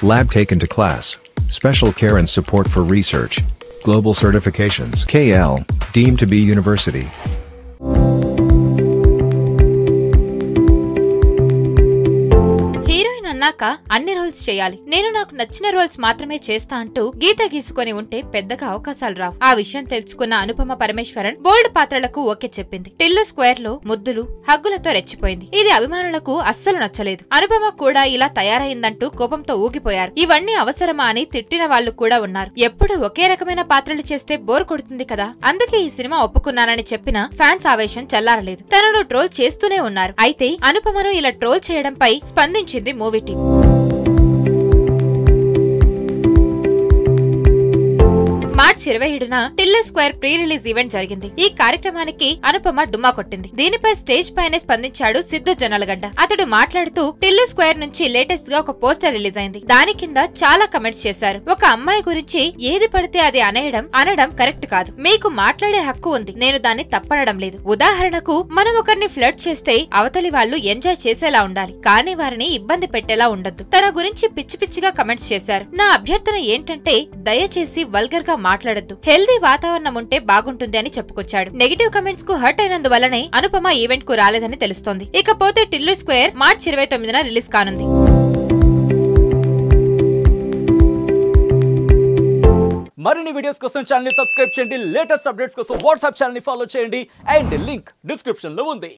Lab taken to class. Special care and support for research. Global certifications. KL, deemed to be university. Heroine అన్నాక అన్ని roles చేయాలి నేను నాకు నచ్చిన roles మాత్రమే చేస్తా అంటూ గీత గీసుకొని ఉంటే పెద్దగా అవకాశాలు రావు ఆ విషయం తెలుసుకున్న అనుపమ పరమేశ్వరన్ బోల్డ్ పాత్రలకు ఓకే చెప్పింది టిల్లు స్క్వేర్ లో ముద్దులు హగ్గులతో రెచ్చిపోయింది ఇది అభిమానులకు అస్సలు నచ్చలేదు అనుపమ కూడా ఇలా తయారైందంటూ కోపంతో ఊగిపోయారు ఇవన్నీ అవసరమా అని తిట్టిన వాళ్ళు కూడా ఉన్నారు ఎప్పుడు ఒకే రకమైన పాత్రలు చేస్తే బోర్ కొడుతుంది కదా అందుకే ఈ సినిమా ఒప్పుకున్నానని చెప్పిన ఫ్యాన్స్ ఆవేశం చల్లారలేదు తనను ట్రోల్ చేస్తూనే ఉన్నారు అయితే అనుపమను ఇలా ట్రోల్ చేయడంపై స్పందించింది మూవీ టీం మార్చ్ ఇరవై ఏడున Tillu Square pre release event జరిగింది ఈ కార్యక్రమానికి అనుపమ డుమ్మా కొట్టింది దీనిపై స్టేజ్ పైనే స్పందించాడు సిద్ధు జొన్నలగడ్డ అతడు మాట్లాడుతూ టిల్లర్ స్క్వేర్ నుంచి లేటెస్ట్ గా ఒక పోస్టర్ రిలీజ్ అయింది దాని కింద చాలా కమెంట్స్ చేశారు ఒక అమ్మాయి గురించి ఏది పడితే అది అనేయడం అనడం కరెక్ట్ కాదు మీకు మాట్లాడే హక్కు ఉంది నేను దాన్ని తప్పనడం లేదు ఉదాహరణకు మనం ఒకరిని ఫ్లడ్ చేస్తే అవతలి వాళ్ళు ఎంజాయ్ చేసేలా ఉండాలి కానీ వారిని ఇబ్బంది పెట్టేలా ఉండొద్దు తన గురించి పిచ్చి పిచ్చిగా కమెంట్స్ చేశారు నా అభ్యర్థన ఏంటంటే దయచేసి వల్గర్ గా మాట్లాడొద్దు హెల్దీ వాతావరణం ఉంటే బాగుంటుంది అని చెప్పుకొచ్చాడు నెగిటివ్ కమెంట్స్ కు హర్ట్ అయినందువల్లనే అనుపమ ఈవెంట్ కు రాలేదని తెలుస్తోంది ఇకపోతే టిల్లర్ స్క్వేర్ మార్చ్ ఇరవై తొమ్మిదిన రిలీజ్ కానుంది మరిన్ని వీడియోస్ కోసం ఛానల్ సబ్స్క్రైబ్ చేయండి లేటెస్ట్ అప్డేట్స్ కోసం వాట్సాప్ ఛానల్ ఫాలో చేయండి అండ్ లింక్ డిస్క్రిప్షన్ లో ఉంది